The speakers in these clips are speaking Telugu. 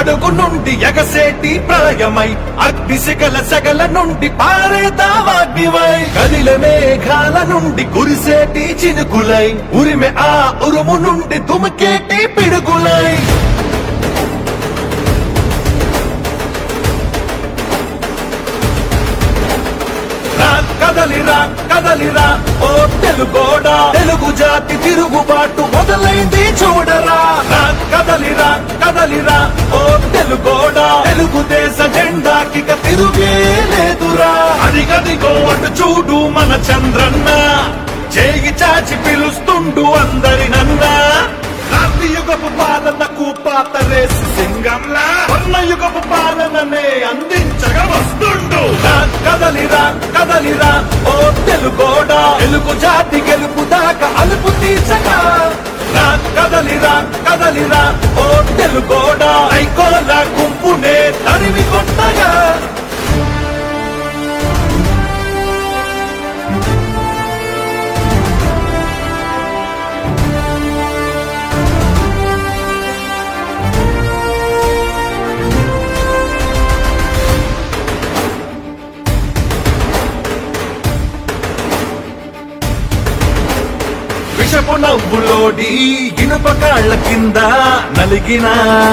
అడుగు నుండి ఎగసేటి ప్రళయమై అగ్ని శిఖల సగల నుండి పారేదావాగ్నివై కదిల మేఘాల నుండి కురిసేటి చినుకులై ఉరిమె ఆ ఉరుము నుండి తుమికేటి పిడుగులై రా కదలిరా కదలిరా ఓ తెలుగోడా తెలుగు జాతి తిరుగుబాటు మొదలైంది చూడరా రా కదలిరా కదలిరా ఓ తెలుగోడా తెలుగుదేశ జెండాకి తిరుగే లేదురా అదిగదిగో అటు చూడు మన చంద్రన్న చేయి చాచి పిలుస్తుండు అందరినన్నా యుగపు పాలనకు పాత రేసి సింగంలా యుగపు పాలననే అందించగా వస్తుండు రా, కదలిరా కదలిరా ఓ తెలుగోడా తెలుగు జాతి గెలుపు దాకా అలుపు తీర్చగా రా, కదలిరా కదలిరా ఓ తెలుగోడా ఐకోల గుంపునే తరిమి కొట్టగా విషపు నవ్వులోడి ఇనుప కాళ్ళ కింద నలిగిన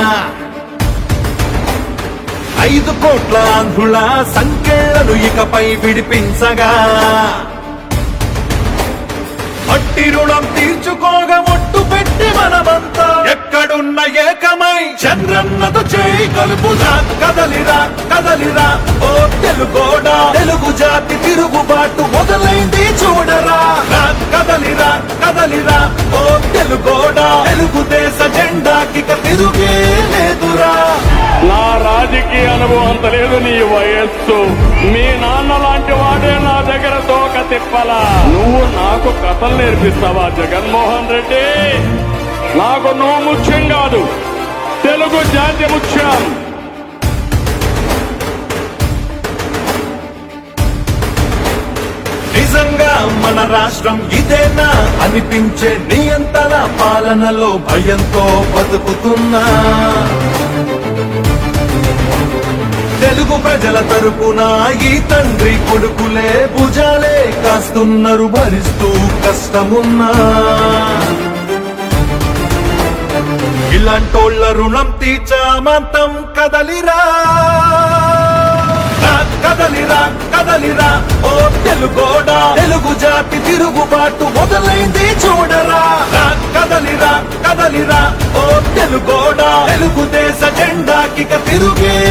ఐదు కోట్ల ఆంధ్రుల సంఖ్యలను ఇకపై విడిపించగా మట్టి రుణం తీర్చుకోగా ఒట్టు పెట్టి మనమంతా ఎక్కడున్న ఏకమై చంద్రన్నతో చేయి కలుపుదా కదలిరా కదలిరా ఓ తెలుగోడా తెలుగు జాతి తిరుగుబాటు మొదలైంది చూడరా రా, కదలిరా కదలిరా ఓ తెలుగోడా తెలుగుదేశ జెండాకి ఇక తిరుగే లేదురా నా రాజకీయ అనుభవం అంత లేదు నీ వయస్సు మీ నాన్న లాంటి వాడే నా దగ్గర తోక తిప్పలా నువ్వు నాకు కథలు నేర్పిస్తావా జగన్మోహన్ రెడ్డి నాకు నువ్వు ముఖ్యం కాదు తెలుగు జాతి ముఖ్యం నిజంగా మన రాష్ట్రం ఇదేనా అనిపించే నియంత్రణ పాలనలో భయంతో బతుకుతున్నా తెలుగు ప్రజల తరపున ఈ తండ్రి కొడుకులే భుజాలే కాస్తున్నారు భరిస్తూ కష్టమున్నా ఇలాంటోళ్ళ రుణం తీర్చామంతం కదలిరా రా, కదలిరా కదలిరా ఓ తెలుగోడా తెలుగు జాతి తిరుగుబాటు మొదలైంది చూడరా రా, కదలిరా కదలిరా ఓ తెలుగోడా తెలుగుదేశ జెండాకి ఇక తిరుగే